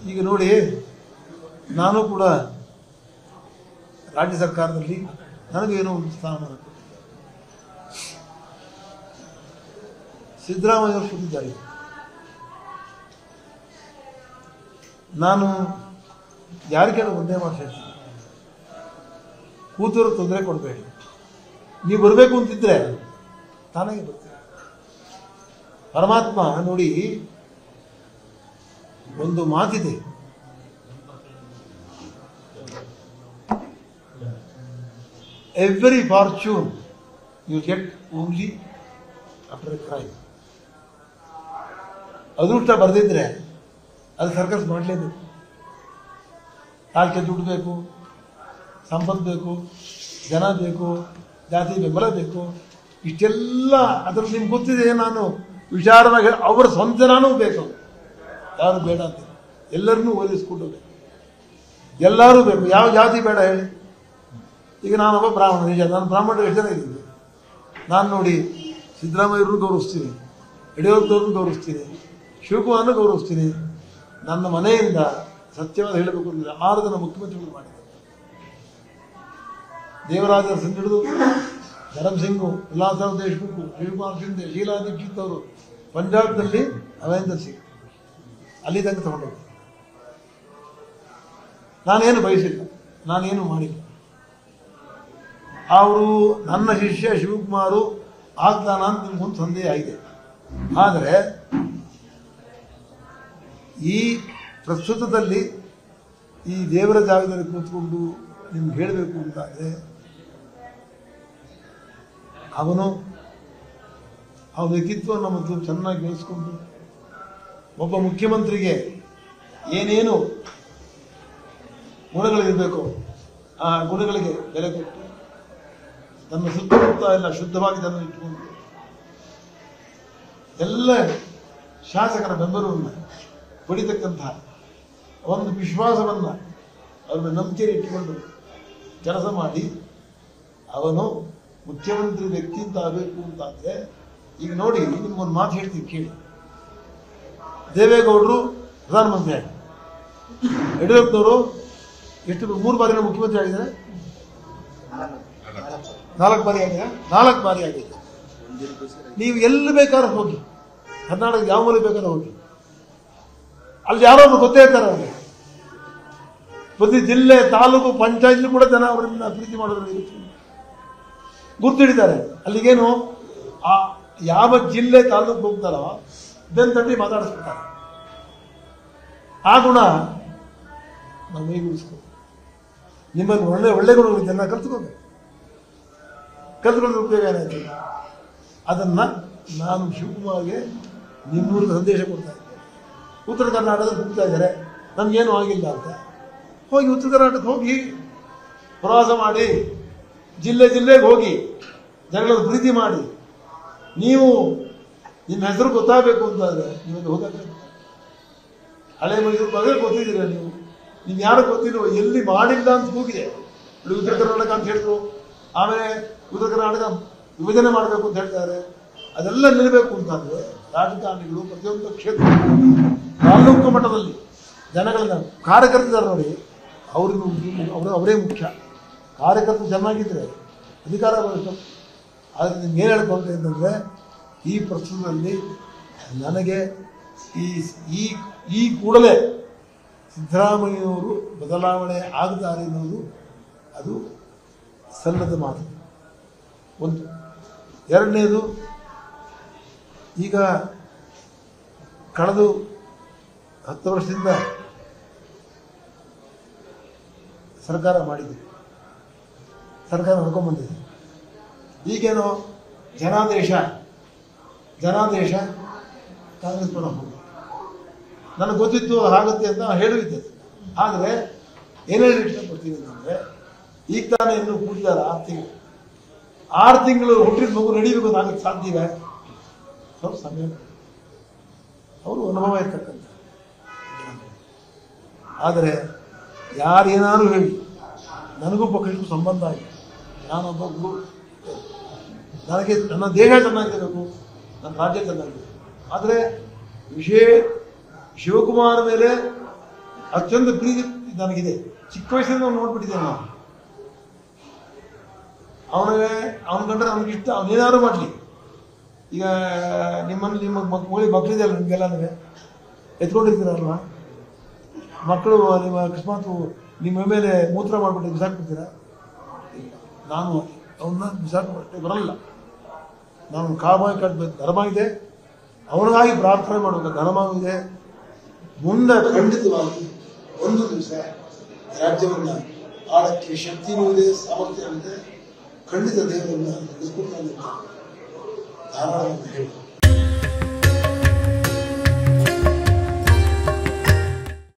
ಈಗ ನೋಡಿ ನಾನು ಕೂಡ ರಾಜ್ಯ ಸರ್ಕಾರದಲ್ಲಿ ನನಗೇನೋ ಒಂದು ಸ್ಥಾನಮಾನ ಕೊಟ್ಟಿದ್ದಾರೆ. ಸಿದ್ದರಾಮಯ್ಯ ಅವರು ಕೂತಿದ್ದಾರೆ ನಾನು ಯಾರಿಗೆ ಒಂದೇ ಮಾತು ಹೇಳ್ತೀನಿ ಕೂತವರು ತೊಂದರೆ ಕೊಡಬೇಡಿ ನೀವು ಬರಬೇಕು ಅಂತಿದ್ರೆ ತಾನಾಗೆ ಬರ್ತೀವಿ ಪರಮಾತ್ಮ ನೋಡಿ ಒಂದು ಮಾತಿದೆ every fortune you get only after a crime ಅದೃಷ್ಟ ಬರೆದಿದ್ರೆ ಅದು ಸರ್ಕಸ್ ಮಾಡಲೇಬೇಕು ಕಾಲ್ಕೆ ದುಡ್ಡು ಬೇಕು ಸಂಪತ್ತು ಬೇಕು ಜನ ಬೇಕು ಜಾತಿ ಬೆಂಬಲ ಬೇಕು ಇಷ್ಟೆಲ್ಲ ಅದ್ರ ನಿಮ್ಗೆ ಗೊತ್ತಿದೆ ನಾನು ವಿಚಾರವಾಗಿ ಅವರ ಸ್ವಂತ ಜನನೂ ಬೇಕು ಯಾರು ಬೇಡ ಅಂತ ಎಲ್ಲರನ್ನೂ ಓದಿಸ್ಕೊಂಡು ಬೇಕು ಎಲ್ಲರೂ ಬೇಕು ಯಾವ ಜಾತಿ ಬೇಡ ಹೇಳಿ ಈಗ ನಾನೊಬ್ಬ ಬ್ರಾಹ್ಮಣ ನಿಜ ನಾನು ಬ್ರಾಹ್ಮಣರು ಎಷ್ಟು ಜನ ಇದ್ದೀನಿ ನಾನು ನೋಡಿ ಸಿದ್ದರಾಮಯ್ಯವ್ರನ್ನು ಗೌರವಿಸ್ತೀನಿ ಯಡಿಯೂರಪ್ಪನವ್ರನ್ನು ಗೌರವಿಸ್ತೀನಿ ಶಿವಕುಮಾರ್ನ ಗೌರವಿಸ್ತೀನಿ ನನ್ನ ಮನೆಯಿಂದ ಸತ್ಯವಾದ ಹೇಳಬೇಕು ಅಂದರೆ ಆರು ಜನ ಮುಖ್ಯಮಂತ್ರಿಗಳು ಮಾಡಿದ್ದಾರೆ ದೇವರಾಜ ಹಿಡಿದು ಧರಮ್ ಸಿಂಗು ವಿಲಾಸರಾವ್ ದೇಶ್ಮುಖ್ ಶಿವಕುಮಾರ್ ಶಿಂದೆ ಶೀಲಾ ದೀಕ್ಷಿತ್ ಅವರು ಪಂಜಾಬ್ನಲ್ಲಿ ಅಮರೇಂದರ್ ಸಿಂಗ್ ಅಲ್ಲಿ ತನಕ ತಗೊಂಡೋಗಿ ನಾನೇನು ಬಯಸಿಲ್ಲ ನಾನೇನು ಮಾಡಿಲ್ಲ ಅವರು ನನ್ನ ಶಿಷ್ಯ ಶಿವಕುಮಾರು ಆಗ್ತಾನ ಅಂತ ನಿಮ್ಗೊಂದು ಸಂದೇಹ ಆಗಿದೆ ಆದರೆ ಈ ಪ್ರಸ್ತುತದಲ್ಲಿ ಈ ದೇವರ ಜಾಗದಲ್ಲಿ ಕೂತ್ಕೊಂಡು ನಿಮ್ಗೆ ಹೇಳಬೇಕು ಅಂತಾದರೆ ಅವನು ಅವನ ವ್ಯಕ್ತಿತ್ವವನ್ನು ಮತ್ತು ಚೆನ್ನಾಗಿ ಬೆಳೆಸ್ಕೊಂಡು ಒಬ್ಬ ಮುಖ್ಯಮಂತ್ರಿಗೆ ಏನೇನು ಗುಣಗಳಿರಬೇಕು ಆ ಗುಣಗಳಿಗೆ ಬೆಲೆ ಕೊಟ್ಟು ತನ್ನ ಸುತ್ತಮುತ್ತ ಎಲ್ಲ ಶುದ್ಧವಾಗಿ ಅದನ್ನು ಇಟ್ಟುಕೊಂಡು ಎಲ್ಲ ಶಾಸಕರ ಬೆಂಬಲವನ್ನು ಪಡಿತಕ್ಕಂತಹ ಒಂದು ವಿಶ್ವಾಸವನ್ನು ಅವ್ರನ್ನ ನಂಬಿಕೆಯಲ್ಲಿ ಇಟ್ಟುಕೊಂಡು ಕೆಲಸ ಮಾಡಿ ಅವನು ಮುಖ್ಯಮಂತ್ರಿ ವ್ಯಕ್ತಿ ಅಂತ ಆಗಬೇಕು ಅಂತಾದರೆ ಈಗ ನೋಡಿ ನಿಮ್ಗೊಂದು ಮಾತು ಹೇಳ್ತೀನಿ ಕೇಳಿ ದೇವೇಗೌಡರು ಪ್ರಧಾನಮಂತ್ರಿ ಆಗಿ ಯಡಿಯೂರಪ್ಪನವರು ಎಷ್ಟು ಮೂರು ಬಾರಿನ ಮುಖ್ಯಮಂತ್ರಿ ಆಗಿದ್ದಾರೆ ನಾಲ್ಕು ಬಾರಿ ಆಗಿದೆ ನಾಲ್ಕು ಬಾರಿ ಆಗಿದೆ ನೀವು ಎಲ್ಲಿ ಬೇಕಾದ್ರೂ ಹೋಗಿ ಕರ್ನಾಟಕದ ಯಾವ ಮೂಲೆ ಬೇಕಾದ್ರೂ ಹೋಗಿ ಅಲ್ಲಿ ಯಾರೋ ಒಬ್ರು ಗೊತ್ತೇ ಇರ್ತಾರೆ ಅವ್ರಿಗೆ ಪ್ರತಿ ಜಿಲ್ಲೆ ತಾಲೂಕು ಪಂಚಾಯತ್ ಕೂಡ ಜನ ಅವರನ್ನ ಪ್ರೀತಿ ಮಾಡೋದ್ರಲ್ಲಿ ಗುರ್ತು ಹಿಡಿತಾರೆ ಅಲ್ಲಿಗೇನು ಆ ಯಾವ ಜಿಲ್ಲೆ ತಾಲೂಕು ಹೋಗ್ತಾರೋ ಬೆನ್ ತಟ್ಟಿ ಮಾತಾಡಿಸ್ಬಿಡ್ತಾರೆ ಆ ಗುಣ ನಾವು ಮೈಗೂಡಿಸ್ಕೋ ನಿಮ್ಮಲ್ಲಿ ಒಳ್ಳೆ ಒಳ್ಳೆ ಗುಣಗಳು ಜನ ಕಲ್ತ್ಕೋಬೇಕು ಕಲ್ತ್ಕೊಂಡ್ರೆ ಉಪಯೋಗ ಏನಾಯ್ತು ಅದನ್ನ ನಾನು ಶಿವಕುಮಾರ್ಗೆ ನಿಮ್ಮೂರಿಗೆ ಸಂದೇಶ ಕೊಡ್ತಾ ಇದ್ದೆ ಉತ್ತರ ಕರ್ನಾಟಕದಲ್ಲಿ ಹೋಗ್ತಾ ಇದ್ದಾರೆ ನಮಗೇನು ಆಗಿಲ್ಲ ಅಂತ ಹೋಗಿ ಉತ್ತರ ಕರ್ನಾಟಕಕ್ಕೆ ಹೋಗಿ ಪ್ರವಾಸ ಮಾಡಿ ಜಿಲ್ಲೆ ಜಿಲ್ಲೆಗೆ ಹೋಗಿ ಜನಗಳ ಪ್ರೀತಿ ಮಾಡಿ ನೀವು ನಿಮ್ಮ ಹೆಸರು ಗೊತ್ತಾಗಬೇಕು ಅಂತಂದರೆ ನೀವು ಹೋಗಕ್ಕೆ ಹಳೆ ಮೈಸೂರು ಬಗ್ಗೆ ಗೊತ್ತಿದ್ದೀರ ನೀವು ನೀವು ಯಾರು ಗೊತ್ತಿಲ್ವೋ ಎಲ್ಲಿ ಮಾಡಿಲ್ಲ ಅಂತ ಕೂಗಿದೆ ಇಲ್ಲಿ ಉತ್ತರ ಕರ್ನಾಟಕ ಅಂತ ಹೇಳಿದ್ರು ಆಮೇಲೆ ಉತ್ತರ ಕರ್ನಾಟಕ ವಿಭಜನೆ ಮಾಡಬೇಕು ಅಂತ ಹೇಳ್ತಾರೆ ಅದೆಲ್ಲ ನಿಲ್ಲಬೇಕು ಅಂತಂದ್ರೆ ರಾಜಕಾರಣಿಗಳು ಪ್ರತಿಯೊಂದು ಕ್ಷೇತ್ರ ತಾಲೂಕು ಮಟ್ಟದಲ್ಲಿ ಜನಗಳನ್ನ ಕಾರ್ಯಕರ್ತರು ನೋಡಿ ಅವ್ರಿಗೆ ಅವರು ಅವರೇ ಮುಖ್ಯ ಕಾರ್ಯಕರ್ತರು ಚೆನ್ನಾಗಿದ್ರೆ ಅಧಿಕಾರ ಬರುತ್ತೆ ಆದರೆ ನಿಮ್ಗೆ ಏನು ಹೇಳ್ಕೊಂಡ್ರೆ ಅಂತಂದರೆ ಈ ಪ್ರಸ್ತುತದಲ್ಲಿ ನನಗೆ ಈ ಈ ಈ ಕೂಡಲೇ ಸಿದ್ದರಾಮಯ್ಯನವರು ಬದಲಾವಣೆ ಆಗ್ತಾರೆ ಅನ್ನೋದು ಅದು ಸಲ್ಲದ ಮಾತು ಒಂದು ಎರಡನೇದು ಈಗ ಕಳೆದು ಹತ್ತು ವರ್ಷದಿಂದ ಸರ್ಕಾರ ಮಾಡಿದೆ ಸರ್ಕಾರ ನಡ್ಕೊಂಡ್ಬಂದಿದೆ ಈಗೇನೋ ಜನಾದೇಶ ಜನಾದೇಶ ಕಾಂಗ್ರೆಸ್ ಪರ ಹೋಗಿ ನನಗೆ ಗೊತ್ತಿತ್ತು ಆಗುತ್ತೆ ಅಂತ ನಾನು ಹೇಳಿದ್ದೆ ಆದರೆ ಏನೇನು ಇಷ್ಟಪಡ್ತೀನಿ ಅಂತಂದರೆ ಈಗ ತಾನೇ ಇನ್ನೂ ಕೂಡಿದಾರ ಆರು ತಿಂಗಳು ಆರು ತಿಂಗಳು ಹುಟ್ಟಿದ ಮಗು ನಡಿಬೇಕು ಅಂತ ಆಗಕ್ಕೆ ಸಾಧ್ಯವೆ ಸ್ವಲ್ಪ ಸಮಯ ಬೇಕು. ಅವರು ಅನುಭವ ಇರ್ತಕ್ಕಂಥ ಆದರೆ ಯಾರೇನಾದ್ರು ಹೇಳಿ ನನಗೂ ಪಕ್ಷಕ್ಕೂ ಸಂಬಂಧ ಆಗಿದೆ ನಾನೊಬ್ಬ ಗುರು ನನಗೆ ನನ್ನ ದೇಹ ಚೆನ್ನಾಗಿರಬೇಕು ನನ್ನ ರಾಜ್ಯ ಚೆನ್ನಾಗಿರಬೇಕು ಆದರೆ ವಿಷಯ ಶಿವಕುಮಾರ್ ಮೇಲೆ ಅಷ್ಟೊಂದು ಪ್ರೀತಿ ನನಗಿದೆ ಚಿಕ್ಕ ವಯಸ್ಸಿಂದ ಅವ್ನು ನೋಡ್ಬಿಟ್ಟಿದ್ದೇನೆ ನಾನು ಅವನಿಗೆ ಅವನ ಕಂಡ್ರೆ ಅವ್ನಿಗೆ ಇಷ್ಟ ಅವನೇನಾದ್ರು ಮಾಡಲಿ ಈಗ ನಿಮ್ಮಲ್ಲಿ ನಿಮ್ಮ ಮಕ್ ಮಗಳಿಗೆ ಮಕ್ಕಳಿದೆಯಲ್ಲ ನಿಮಗೆಲ್ಲ ಎತ್ಕೊಂಡಿರ್ತೀರಲ್ವಾ ಮಕ್ಕಳು ನಿಮ್ಮ ಅಕಸ್ಮಾತ್ ನಿಮ್ಮ ಮೇಲೆ ಮೂತ್ರ ಮಾಡಿಬಿಟ್ಟು ಬಿಸಾಕ್ಬಿಡ್ತೀರಾ ನಾನು ಅವನ್ನ ಬಿಸಾಕಿ ಬರಲ್ಲ ನಾನು ಕಾಮಾಗಿ ಕಟ್ಟಬೇಕು ಧರ್ಮ ಇದೆ ಅವನಿಗಾಗಿ ಪ್ರಾರ್ಥನೆ ಮಾಡಬೇಕು ಧರ್ಮ ಇದೆ ಮುಂದೆ ಖಂಡಿತವಾಗಿ ಒಂದು ದಿವಸ ರಾಜ್ಯವನ್ನ ಆಳಕ್ಕೆ ಶಕ್ತಿನೂ ಇದೆ ಸಾಮರ್ಥ್ಯ ಇದೆ ಖಂಡಿತ ದೇವರನ್ನ ನಡೆಸ್ಕೊಡ್ತಾನೆ ಅಂತ ಧಾರಾಳವಾಗಿ ಹೇಳಿ